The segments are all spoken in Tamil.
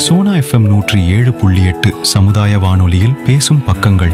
சோனா எஃப்எம் நூற்றி ஏழு புள்ளி எட்டு சமுதாய வானொலியில் பேசும் பக்கங்கள்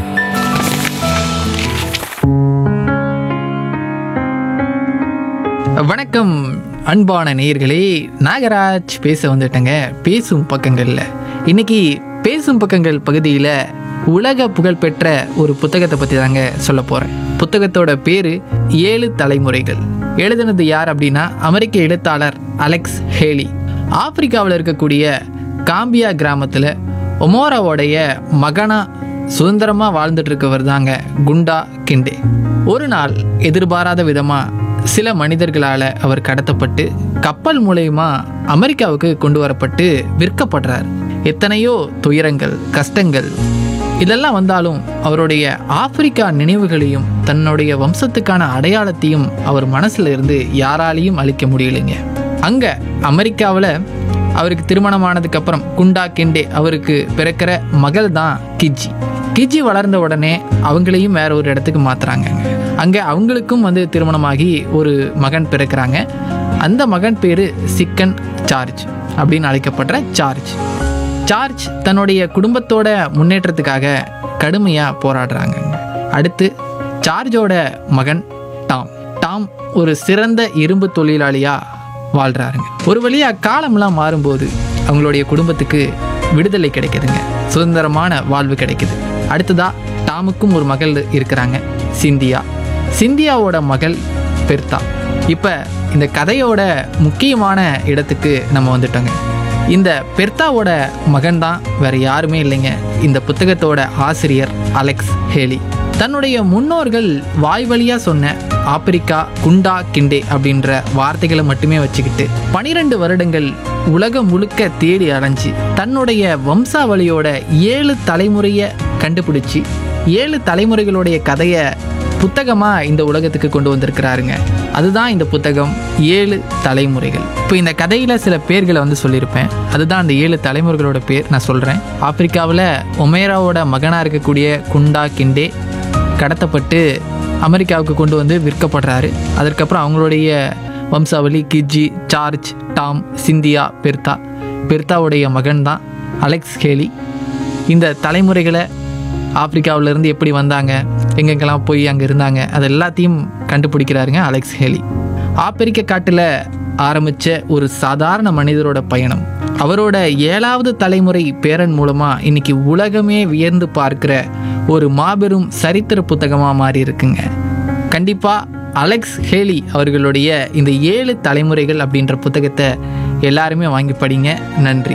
வணக்கம் அன்பான நேயர்களே நாகராஜ் பேச வந்துட்டேங்க பேசும் பக்கங்களில் இன்னைக்கு பேசும் பக்கங்கள் பகுதியில் உலக புகழ்பெற்ற ஒரு புத்தகத்தை பற்றி தாங்க சொல்ல போகிறேன் புத்தகத்தோட பேர் ஏழு தலைமுறைகள் எழுதுனது யார் அப்படின்னா அமெரிக்க எழுத்தாளர் அலெக்ஸ் ஹேலி ஆப்பிரிக்காவில் இருக்கக்கூடிய காம்பியா கிராமத்தில் ஒமோராவோடைய மகனா சுதந்திரமாக வாழ்ந்துட்டு இருக்கவர் தாங்க குண்டா கிண்டே ஒரு நாள் எதிர்பாராத விதமாக சில மனிதர்களால் அவர் கடத்தப்பட்டு கப்பல் மூலயமா அமெரிக்காவுக்கு கொண்டு வரப்பட்டு விற்கப்படுறார் எத்தனையோ துயரங்கள் கஷ்டங்கள் இதெல்லாம் வந்தாலும் அவருடைய ஆப்பிரிக்கா நினைவுகளையும் தன்னுடைய வம்சத்துக்கான அடையாளத்தையும் அவர் மனசுல இருந்து யாராலையும் அழிக்க முடியலைங்க அங்க அமெரிக்காவில் அவருக்கு திருமணமானதுக்கு அப்புறம் குண்டா கெண்டே அவருக்கு பிறக்கிற மகள் தான் கிஜி கிஜி வளர்ந்த உடனே அவங்களையும் வேற ஒரு இடத்துக்கு மாத்துறாங்க அங்க அவங்களுக்கும் வந்து திருமணமாகி ஒரு மகன் பிறக்கிறாங்க அந்த மகன் பேரு சிக்கன் சார்ஜ் அப்படின்னு அழைக்கப்படுற சார்ஜ் சார்ஜ் தன்னுடைய குடும்பத்தோட முன்னேற்றத்துக்காக கடுமையாக போராடுறாங்க அடுத்து சார்ஜோட மகன் டாம் டாம் ஒரு சிறந்த இரும்பு தொழிலாளியாக வாழ்கிறாருங்க ஒரு வழியாக காலம்லாம் மாறும்போது அவங்களுடைய குடும்பத்துக்கு விடுதலை கிடைக்குதுங்க சுதந்திரமான வாழ்வு கிடைக்குது அடுத்ததா டாமுக்கும் ஒரு மகள் இருக்கிறாங்க சிந்தியா சிந்தியாவோட மகள் பெர்தா இப்போ இந்த கதையோட முக்கியமான இடத்துக்கு நம்ம வந்துட்டோங்க இந்த பெர்தாவோட மகன் தான் வேற யாருமே இல்லைங்க இந்த புத்தகத்தோட ஆசிரியர் அலெக்ஸ் ஹேலி தன்னுடைய முன்னோர்கள் வாய் வழியா சொன்ன ஆப்பிரிக்கா குண்டா கிண்டே அப்படின்ற வார்த்தைகளை மட்டுமே வச்சுக்கிட்டு பனிரெண்டு வருடங்கள் உலகம் முழுக்க தேடி அலைஞ்சு தன்னுடைய வம்சாவளியோட ஏழு தலைமுறையை கண்டுபிடிச்சி ஏழு தலைமுறைகளுடைய கதையை புத்தகமாக இந்த உலகத்துக்கு கொண்டு வந்திருக்கிறாருங்க அதுதான் இந்த புத்தகம் ஏழு தலைமுறைகள் இப்போ இந்த கதையில் சில பேர்களை வந்து சொல்லியிருப்பேன் அதுதான் அந்த ஏழு தலைமுறைகளோட பேர் நான் சொல்கிறேன் ஆப்பிரிக்காவில் ஒமேராவோட மகனாக இருக்கக்கூடிய குண்டா கிண்டே கடத்தப்பட்டு அமெரிக்காவுக்கு கொண்டு வந்து விற்கப்படுறாரு அதற்கப்புறம் அவங்களுடைய வம்சாவளி Kizzy George Tom Cynthia Bertha பெர்தாவுடைய மகன் தான் அலெக்ஸ் ஹேலி இந்த தலைமுறைகளை ஆப்பிரிக்காவிலேருந்து எப்படி வந்தாங்க எங்கெங்கெல்லாம் போய் அங்கே இருந்தாங்க அது எல்லாத்தையும் கண்டுபிடிக்கிறாருங்க அலெக்ஸ் ஹேலி ஆப்பிரிக்க காட்டில் ஆரம்பித்த ஒரு சாதாரண மனிதரோட பயணம் அவரோட ஏழாவது தலைமுறை பேரன் மூலமாக இன்னைக்கு உலகமே வியந்து பார்க்கிற ஒரு மாபெரும் சரித்திர புத்தகமாக மாறி இருக்குங்க கண்டிப்பாக அலெக்ஸ் ஹேலி அவர்களுடைய இந்த ஏழு தலைமுறைகள் அப்படின்ற புத்தகத்தை எல்லாருமே வாங்கி படிங்க நன்றி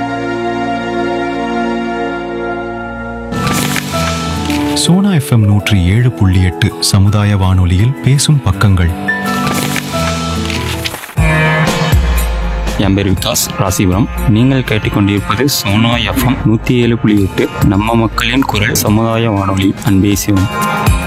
சோனா எஃப்எம் நூற்றி ஏழு புள்ளி எட்டு சமுதாய வானொலியில் பேசும் பக்கங்கள் என் பேர் விகாஸ் ராசிபுரம் நீங்கள் கேட்டுக்கொண்டிருப்பது சோனா எஃப்எம் நூற்றி ஏழு புள்ளி எட்டு நம்ம மக்களின் குரல் சமுதாய வானொலி அன்பே சிவம்